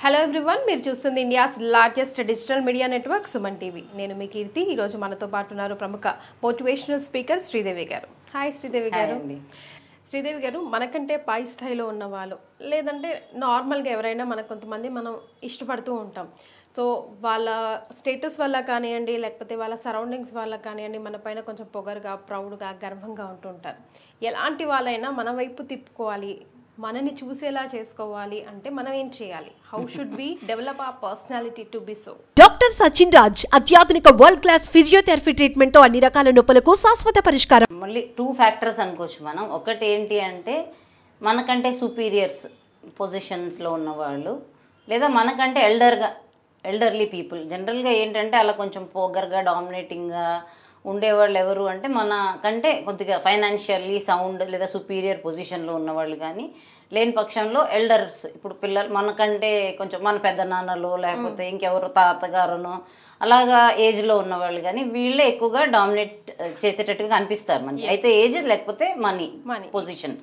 Hello everyone మీరు చూస్తుంది India's largest digital media network Suman TV నేను మీ కీర్తి ఈరోజు మనతో పాటు ఉన్నారు ప్రముఖ మోటివేషనల్ స్పీకర్ శ్రీదేవి గారు హాయ్ శ్రీదేవి గారు అండి. శ్రీదేవి గారు మనకంటే పై స్థాయిలో ఉన్న వాళ్ళు లేదంటే నార్మల్గా ఎవరైనా మనకు కొంతమంది మనం ఇష్టపడుతూ ఉంటాం సో వాళ్ళ స్టేటస్ వల్ల కానివ్వండి లేకపోతే వాళ్ళ సరౌండింగ్స్ వల్ల కానివ్వండి మన పైన కొంచెం పొగరుగా ప్రౌడ్గా గర్వంగా ఉంటూ ఉంటారు ఎలాంటి వాళ్ళైనా మన వైపు తిప్పుకోవాలి మనని చూసేలా చేసుకోవాలి అంటే మనం ఏం చేయాలి how should be develop a personality to be so doctor Sachin Raj అత్యాధునిక వరల్డ్ క్లాస్ ఫిజియోథెరపీ ట్రీట్మెంట్ తో అన్ని రకాల నొప్పులకు శాశ్వత పరిష్కారం మళ్ళీ టూ ఫ్యాక్టర్స్ అనుకోవచ్చు మనం ఒకటి ఏంటి అంటే మనకంటే సుపీరియర్స్ పొజిషన్స్లో ఉన్నవాళ్ళు లేదా మనకంటే ఎల్డర్గా ఎల్డర్లీ పీపుల్ జనరల్గా ఏంటంటే అలా కొంచెం పోగర్గా డామినేటింగ్గా ఉండేవాళ్ళు ఎవరు అంటే మన కంటే కొద్దిగా ఫైనాన్షియల్లీ సౌండ్ లేదా సుపీరియర్ పొజిషన్లో ఉన్నవాళ్ళు కానీ లేని పక్షంలో ఎల్డర్స్ ఇప్పుడు పిల్లలు మనకంటే కొంచెం మన పెద్ద నాన్నలు లేకపోతే ఇంకెవరు తాతగారును అలాగా ఏజ్లో ఉన్నవాళ్ళు కానీ వీళ్ళే ఎక్కువగా డామినేట్ చేసేటట్టుగా కనిపిస్తారు మనకి అయితే ఏజ్ లేకపోతే మనీ Money. పొజిషన్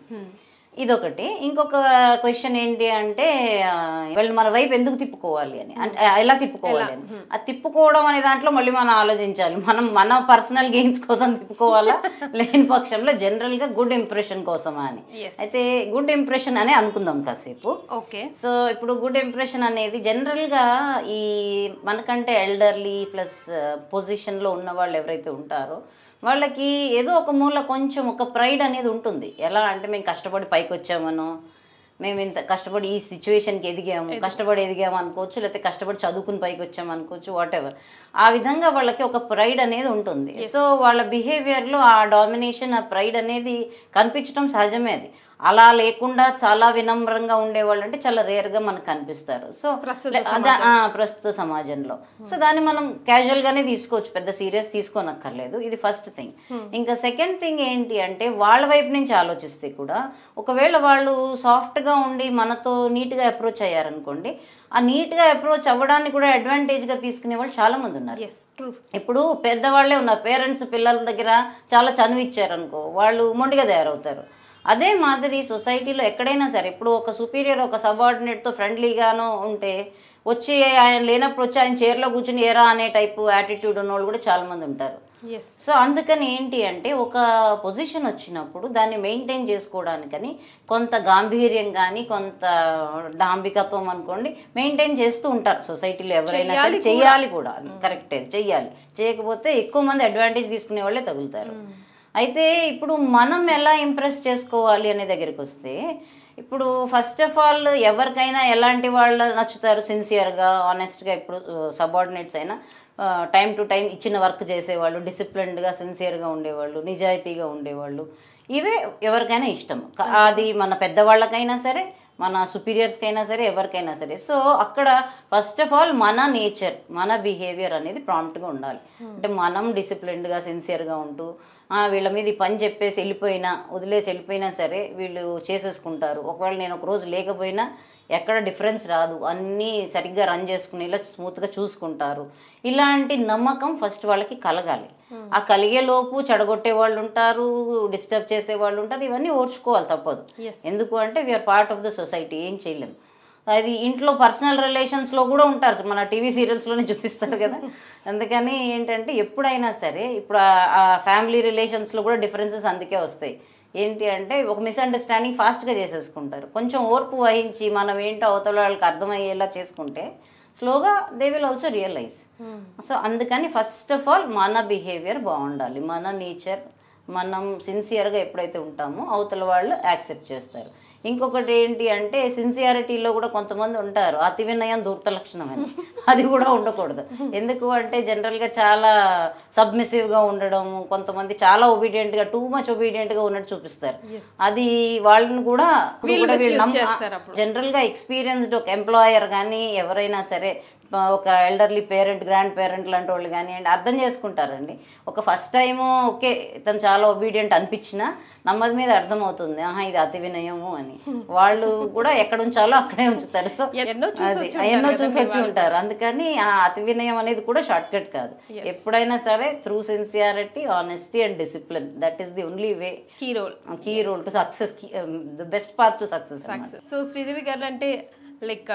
ఇదొకటి ఇంకొక క్వశ్చన్ ఏంటి అంటే ఆ, వాళ్ళు మన వైపు ఎందుకు తిప్పుకోవాలి అని అంటే ఆ, ఎలా తిప్పుకోవాలి అని ఆ తిప్పుకోవడం అనే దాంట్లో మళ్ళీ మనం ఆలోచించాలి మనం మన పర్సనల్ గెయిన్స్ కోసం తిప్పుకోవాలా లేని పక్షంలో జనరల్ గా గుడ్ ఇంప్రెషన్ కోసమా అని Yes. అయితే గుడ్ ఇంప్రెషన్ అనే అనుకుందాం కాసేపు ఓకే సో ఇప్పుడు గుడ్ ఇంప్రెషన్ అనేది జనరల్గా ఈ మనకంటే ఎల్డర్లీ ప్లస్ పొజిషన్లో ఉన్న వాళ్ళు ఎవరైతే ఉంటారో వాళ్ళకి ఏదో ఒక మూల కొంచెం ఒక ప్రైడ్ అనేది ఉంటుంది ఎలా అంటే మేము కష్టపడి పైకి వచ్చామనో మేము ఇంత కష్టపడి ఈ సిచ్యువేషన్కి ఎదిగాము కష్టపడి ఎదిగాము అనుకోవచ్చు లేకపోతే కష్టపడి చదువుకుని పైకి వచ్చాము అనుకోవచ్చు వాట్ ఎవర్ ఆ విధంగా వాళ్ళకి ఒక ప్రైడ్ అనేది ఉంటుంది సో వాళ్ళ బిహేవియర్లో ఆ డామినేషన్ ఆ ప్రైడ్ అనేది కనిపించడం సహజమే అది అలా లేకుండా చాలా వినమ్రంగా ఉండేవాళ్ళు అంటే చాలా రేర్గా మనకు కనిపిస్తారు సో ప్రస్తుత అద- ఆ, ప్రస్తుత సమాజంలో సో దాన్ని మనం క్యాజువల్ గానే తీసుకోవచ్చు పెద్ద సీరియస్ తీసుకోనక్కర్లేదు ఇది ఫస్ట్ థింగ్ ఇంకా సెకండ్ థింగ్ ఏంటి అంటే వాళ్ళ వైపు నుంచి ఆలోచిస్తే కూడా ఒకవేళ వాళ్ళు సాఫ్ట్ గా ఉండి మనతో నీట్ గా అప్రోచ్ అయ్యారనుకోండి ఆ నీట్ గా అప్రోచ్ అవ్వడాన్ని కూడా అడ్వాంటేజ్ గా తీసుకునే వాళ్ళు చాలా మంది ఉన్నారు ఎస్ ట్రూ ఇప్పుడు పెద్దవాళ్ళే ఉన్నారు పేరెంట్స్ పిల్లల దగ్గర చాలా చనువు ఇచ్చారనుకో వాళ్ళు మొండిగా తయారవుతారు అదే మాదిరి సొసైటీలో ఎక్కడైనా సరే ఇప్పుడు ఒక సుపీరియర్ ఒక సబార్డినేట్తో ఫ్రెండ్లీగానో ఉంటే వచ్చి ఆయన లేనప్పుడు వచ్చి ఆయన చైర్లో కూర్చుని ఏరా అనే టైపు యాటిట్యూడ్ ఉన్న వాళ్ళు కూడా చాలా మంది ఉంటారు ఎస్ సో అందుకని ఏంటి అంటే ఒక పొజిషన్ వచ్చినప్పుడు దాన్ని మెయింటైన్ చేసుకోవడానికని కొంత గాంభీర్యం కానీ కొంత డాంబికత్వం అనుకోండి మెయింటైన్ చేస్తూ ఉంటారు సొసైటీలో ఎవరైనా సరే చేయాలి కూడా కరెక్టే చెయ్యాలి చేయకపోతే ఎక్కువ మంది అడ్వాంటేజ్ తీసుకునే వాళ్ళే తగులుతారు అయితే ఇప్పుడు మనం ఎలా ఇంప్రెస్ చేసుకోవాలి అనే దగ్గరికి వస్తే ఇప్పుడు ఫస్ట్ ఆఫ్ ఆల్ ఎవరికైనా ఎలాంటి వాళ్ళు నచ్చుతారు సిన్సియర్గా ఆనెస్ట్గా ఇప్పుడు సబార్డినేట్స్ అయినా టైం టు టైం ఇచ్చిన వర్క్ చేసేవాళ్ళు డిసిప్లిన్డ్గా సిన్సియర్గా ఉండేవాళ్ళు నిజాయితీగా ఉండేవాళ్ళు ఇవే ఎవరికైనా ఇష్టం క- అది మన పెద్దవాళ్ళకైనా సరే మన సుపీరియర్స్కైనా సరే ఎవరికైనా సరే సో అక్కడ ఫస్ట్ ఆఫ్ ఆల్ మన నేచర్ మన బిహేవియర్ అనేది ప్రాంప్ట్గా ఉండాలి అంటే మనం డిసిప్లిన్డ్గా సిన్సియర్గా ఉంటూ "ఆ, వీళ్ళ మీద ఈ పని చెప్పేసి వెళ్ళిపోయినా వదిలేసి వెళ్ళిపోయినా సరే వీళ్ళు చేసేసుకుంటారు ఒకవేళ నేను ఒక రోజు లేకపోయినా ఎక్కడ డిఫరెన్స్ రాదు అన్నీ సరిగ్గా రన్ చేసుకునేలా స్మూత్గా చూసుకుంటారు ఇలాంటి నమ్మకం ఫస్ట్ వాళ్ళకి కలగాలి ఆ కలిగే లోపు చెడగొట్టే వాళ్ళు ఉంటారు డిస్టర్బ్ చేసే వాళ్ళు ఉంటారు ఇవన్నీ ఓర్చుకోవాలి తప్పదు Yes. ఎందుకు అంటే we're part of the society ఏం చేయలేం అది ఇంట్లో పర్సనల్ రిలేషన్స్లో కూడా ఉంటారు మన టీవీ సీరియల్స్లోనే చూపిస్తారు కదా అందుకని ఏంటంటే ఎప్పుడైనా సరే ఇప్పుడు ఆ- ఆ ఫ్యామిలీ రిలేషన్స్లో కూడా డిఫరెన్సెస్ అందుకే వస్తాయి ఏంటి అంటే ఒక మిస్అండర్స్టాండింగ్ ఫాస్ట్గా చేసేసుకుంటారు కొంచెం ఓర్పు వహించి మనం ఏంటో అవతల వాళ్ళకి అర్థమయ్యేలా చేసుకుంటే స్లోగా they will also realise so అందుకని ఫస్ట్ ఆఫ్ ఆల్ మన బిహేవియర్ బాగుండాలి మన నేచర్ మనం సిన్సియర్గా ఎప్పుడైతే ఉంటామో అవతల వాళ్ళు యాక్సెప్ట్ చేస్తారు ఇంకొకటి ఏంటి అంటే సిన్సియారిటీలో కూడా కొంతమంది ఉంటారు అతి వినయం దూర్త లక్షణం అని అది కూడా ఉండకూడదు ఎందుకు అంటే జనరల్గా చాలా సబ్మిసివ్గా ఉండడం కొంతమంది చాలా ఒబీడియంట్గా టూ మచ్ ఒబీడియంట్గా ఉన్నట్టు చూపిస్తారు అది వాళ్ళని కూడా వీళ్ళు కూడా వీళ్ళు misuse నమ్మ- చేస్తారు అప్పుడు. జనరల్గా ఎక్స్పీరియన్స్డ్ ఒక ఎంప్లాయర్ కానీ ఎవరైనా సరే ఆ, ఒక ఎల్డర్లీ పేరెంట్ గ్రాండ్ పేరెంట్ లాంటి వాళ్ళు కానివ్వండి అర్థం చేసుకుంటారండి ఒక ఫస్ట్ టైం ఓకే ఇతను చాలా ఒబీడియంట్ అనిపించినా నమ్మది మీద అర్థమవుతుంది ఆహా ఇది అతి వినయము అని వాళ్ళు కూడా ఎక్కడ ఉంచాలో అక్కడే ఉంచుతారు సో ఎన్నో చూసి అది వచ్చి ఉంటారు ఎన్నో కదా చూసి మీ వచ్చి వాళ్ళు. ఉంటారు అందుకని ఆ అతి వినయం అనేది కూడా షార్ట్ కట్ కాదు ఎప్పుడైనా సరే through sincerity honesty and discipline that is the only way key role key role to success the best path to success so Sridevi garu అంటే లైక్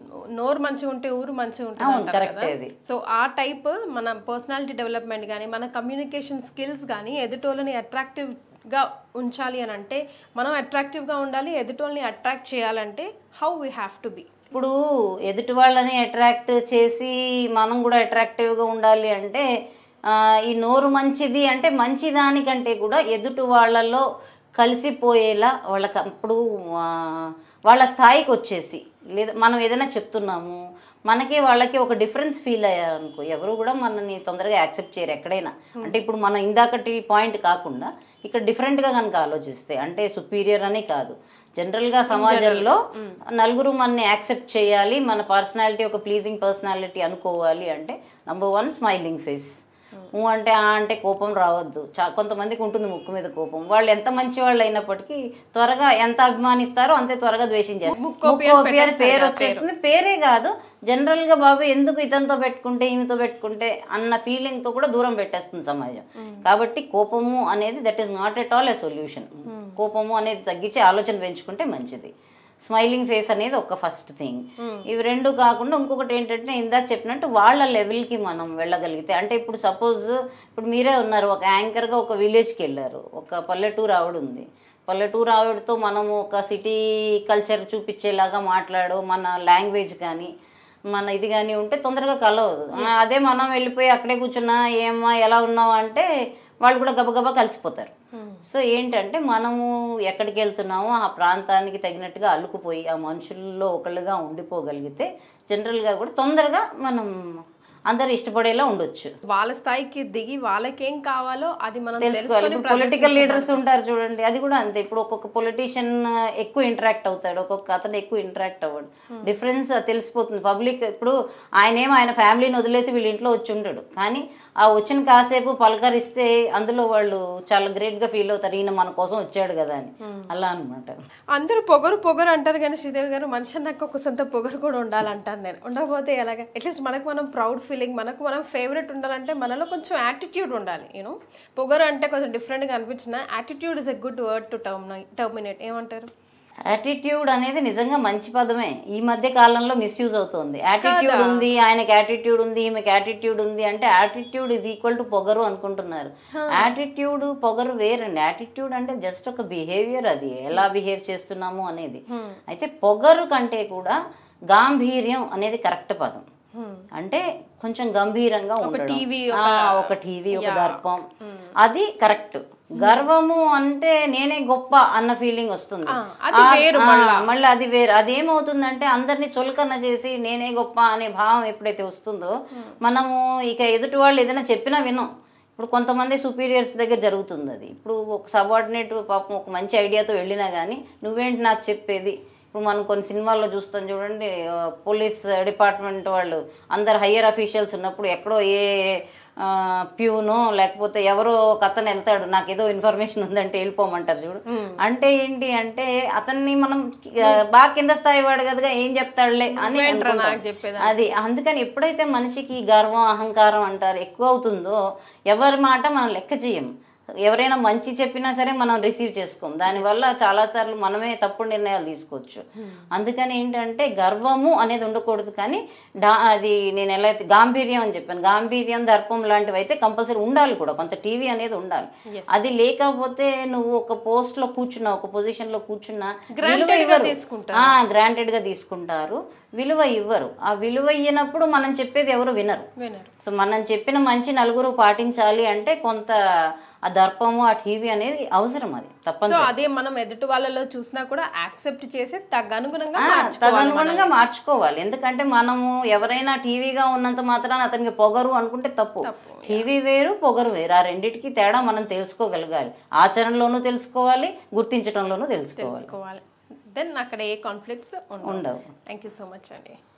నోరు మంచిగా ఉంటే ఊరు మంచిగా అవును, ఉంటుంది correct కదా అది. సో ఆ టైప్ మన పర్సనాలిటీ డెవలప్మెంట్ కానీ మన కమ్యూనికేషన్ స్కిల్స్ కానీ ఎదుటోళ్ళని అట్రాక్టివ్గా ఉంచాలి అని అంటే మనం అట్రాక్టివ్గా ఉండాలి ఎదుటోళ్ళని అట్రాక్ట్ చేయాలంటే how we have to be ఇప్పుడు ఎదుటి వాళ్ళని అట్రాక్ట్ చేసి మనం కూడా అట్రాక్టివ్గా ఉండాలి అంటే ఆ, ఈ నోరు మంచిది అంటే మంచి దానికంటే కూడా ఎదుటి వాళ్ళలో కలిసిపోయేలా వాళ్ళకి అప్పుడు ఆ, వాళ్ళ స్థాయికి వచ్చేసి లేదా మనం ఏదైనా చెప్తున్నాము మనకి వాళ్ళకి ఒక డిఫరెన్స్ ఫీల్ అయ్యారనుకో ఎవరు కూడా మనని తొందరగా యాక్సెప్ట్ చేయరు ఎక్కడైనా అంటే ఇప్పుడు మనం ఇందాకటి పాయింట్ కాకుండా ఇక్కడ డిఫరెంట్గా కనుక ఆలోచిస్తే అంటే సుపీరియర్ అని కాదు జనరల్గా సమాజంలో నలుగురు మనని యాక్సెప్ట్ చేయాలి మన పర్సనాలిటీ ఒక ప్లీజింగ్ పర్సనాలిటీ అనుకోవాలి అంటే నంబర్ వన్ స్మైలింగ్ ఫేస్ ఊ అంటే ఆ అంటే కోపం రావద్దు చా కొంతమందికి ఉంటుంది ముక్కు మీద కోపం వాళ్ళు ఎంత మంచి వాళ్ళు అయినప్పటికీ త్వరగా ఎంత అభిమానిస్తారో అంతే త్వరగా ద్వేషించేస్తారు ముక్కోపి అని ముక్కోపి అని పేరు పెట్టేస్తారు ఆ వచ్చేస్తుంది పేరే కాదు జనరల్ గా బాబు ఎందుకు ఇతనితో పెట్టుకుంటే ఈమెతో పెట్టుకుంటే అన్న ఫీలింగ్ తో కూడా దూరం పెట్టేస్తుంది సమాజం కాబట్టి కోపము అనేది that is not at all a solution కోపము అనేది తగ్గించి ఆలోచన పెంచుకుంటే మంచిది స్మైలింగ్ ఫేస్ అనేది ఒక ఫస్ట్ థింగ్ ఇవి రెండు కాకుండా ఇంకొకటి ఏంటంటే ఇందాక చెప్పినట్టు వాళ్ళ లెవెల్కి మనం వెళ్ళగలిగితే అంటే ఇప్పుడు సపోజ్ ఇప్పుడు మీరే ఉన్నారు ఒక యాంకర్గా ఒక విలేజ్కి వెళ్ళారు ఒక పల్లెటూరు ఆవిడ ఉంది పల్లెటూరు ఆవిడతో మనము ఒక సిటీ కల్చర్ చూపించేలాగా మాట్లాడు మన లాంగ్వేజ్ కానీ మన ఇది కానీ ఉంటే తొందరగా కలవదు ఆ, అదే మనం వెళ్ళిపోయి అక్కడే కూర్చున్నా ఏమ్మా ఎలా ఉన్నావు అంటే వాళ్ళు కూడా గబగబా కలిసిపోతారు సో ఏంటంటే మనము ఎక్కడికి వెళ్తున్నామో ఆ ప్రాంతానికి తగినట్టుగా అల్లుకుపోయి ఆ మనుషుల్లో ఒకళ్ళుగా ఉండిపోగలిగితే జనరల్గా కూడా తొందరగా మనం అందరు ఇష్టపడేలా ఉండొచ్చు వాళ్ళ స్థాయికి దిగి వాళ్ళకేం కావాలో అది మనం తెలుసుకోవాలి తెలుసుకొని ఇప్పుడు పొలిటికల్ లీడర్స్ ఉంటారు చూడండి అది కూడా అంతే ఇప్పుడు ఒక్కొక్క పొలిటీషియన్ ఎక్కువ ఇంటరాక్ట్ అవుతాడు ఒక్కొక్క అతను ఎక్కువ ఇంటరాక్ట్ అవ్వడు డిఫరెన్స్ తెలిసిపోతుంది పబ్లిక్ ఇప్పుడు ఆయన ఏమో ఆయన ఫ్యామిలీని వదిలేసి వీళ్ళ ఇంట్లో వచ్చి ఉంటాడు కానీ ఆ వచ్చిన కాసేపు పలకరిస్తే అందులో వాళ్ళు చాలా great గా ఫీల్ అవుతారు ఈయన మన కోసం వచ్చాడు కదా అని అలా అన్నమాట అందరూ పొగరు పొగరు అంటారు కానీ శ్రీదేవి గారు మనిషి అన్నాక ఒక సొంత పొగరు కూడా ఉండాలంటాను నేను ఉండకపోతే ఎలాగ అట్లీస్ట్ మనకు మనం ప్రౌడ్ ఫీలింగ్ మనకు మనం ఫేవరెట్ ఉండాలంటే మనలో కొంచెం యాటిట్యూడ్ ఉండాలి యూనో పొగరు అంటే కొంచెం డిఫరెంట్గా అనిపించిన attitude is a good word to term terminate ఏమంటారు యాటిట్యూడ్ అనేది నిజంగా మంచి పదమే ఈ మధ్య కాలంలో మిస్యూజ్ అవుతుంది యాటిట్యూడ్ ఉంది ఆయనకి యాటిట్యూడ్ ఉంది ఈమెకి యాటిట్యూడ్ ఉంది అంటే యాటిట్యూడ్ ఇస్ ఈక్వల్ టు పొగరు అనుకుంటున్నారు యాటిట్యూడ్ పొగరు వేరండి యాటిట్యూడ్ అంటే జస్ట్ ఒక బిహేవియర్ అది ఎలా బిహేవ్ చేస్తున్నాము అనేది అయితే పొగరు కంటే కూడా గాంభీర్యం అనేది కరెక్ట్ పదం అంటే కొంచెం గంభీరంగా ఉండడం TV, ఆ, ఒక టీవీ ఒక దర్పం అది కరెక్ట్ గర్వము అంటే నేనే గొప్ప అన్న ఫీలింగ్ వస్తుంది అది ఆ- వేరు ఆ, మళ్ళీ అది వేరు అదేమవుతుందంటే అందరినీ చులకన చేసి నేనే గొప్ప అనే భావం ఎప్పుడైతే వస్తుందో మనము ఇక ఎదుటి వాళ్ళు ఏదైనా చెప్పినా వినం ఇప్పుడు కొంతమంది సుపీరియర్స్ దగ్గర జరుగుతుంది అది ఇప్పుడు ఒక సబార్డినేట్ పాపం ఒక మంచి ఐడియాతో వెళ్ళినా కానీ నువ్వేంటి నాకు చెప్పేది ఇప్పుడు మనం కొన్ని సినిమాల్లో చూస్తాం చూడండి ఆ, పోలీస్ డిపార్ట్మెంట్ వాళ్ళు అందరు హయ్యర్ అఫీషియల్స్ ఉన్నప్పుడు ఎక్కడో ఏ ఆ, ప్యూనో లేకపోతే ఎవరో ఒక అతను వెళ్తాడు నాకు ఏదో ఇన్ఫర్మేషన్ ఉందంటే వెళ్ళిపోమంటారు చూడు అంటే ఏంటి అంటే అతన్ని మనం ఆ, బాగా కింద స్థాయి వాడు కదా ఏం చెప్తాడులే అని అనుకుంటాం. నాకు చెప్పేది అది అందుకని ఎప్పుడైతే మనిషికి ఈ గర్వం అహంకారం అంటారు ఎక్కువ అవుతుందో ఎవరి మాట మనం లెక్క చేయం ఎవరైనా మంచి చెప్పినా సరే మనం రిసీవ్ చేసుకోం దానివల్ల చాలాసార్లు మనమే తప్పుడు నిర్ణయాలు తీసుకోవచ్చు అందుకని ఏంటంటే గర్వము అనేది ఉండకూడదు కానీ డా అది నేను ఎలా అయితే గాంభీర్యం అని చెప్పాను గాంభీర్యం దర్పం లాంటివి అయితే కంపల్సరీ ఉండాలి కూడా కొంత టీవీ అనేది ఉండాలి అది లేకపోతే నువ్వు ఒక పోస్ట్ లో కూర్చున్నా ఒక పొజిషన్ లో కూర్చున్నా విలువ గా ఇవ్వరు. తీసుకుంటారు. ఆ, గ్రాంటెడ్ గా తీసుకుంటారు విలువ ఇవ్వరు ఆ విలువ ఇయ్యనప్పుడు మనం చెప్పేది ఎవరు వినరు వినరు సో మనం చెప్పిన మంచి నలుగురు పాటించాలి అంటే కొంత ఆ దర్పము ఆ టీవీ అనేది అవసరం అది సో తప్పనిసరి అదే మనం ఎదుటి వాళ్ళలో చూసినా కూడా యాక్సెప్ట్ చేసి తగ్గనుగుణంగా ఆ, మార్చుకోవాలి తదనుగుణంగా మార్చుకోవాలి ఎందుకంటే మనము ఎవరైనా టీవీగా ఉన్నంత మాత్రాన అతనికి పొగరు అనుకుంటే తప్పు టీవీ వేరు పొగరు వేరు ఆ రెండిటికి తేడా మనం తెలుసుకోగలగాలి ఆచరణలోనూ తెలుసుకోవాలి గుర్తించడంలోనూ తెలుసుకోవాలి తెలుసుకోవాలి దెన్ అక్కడ ఏ కాన్ఫ్లిక్ట్స్ ఉండవు ఉండవు థ్యాంక్ యూ సో మచ్ అండి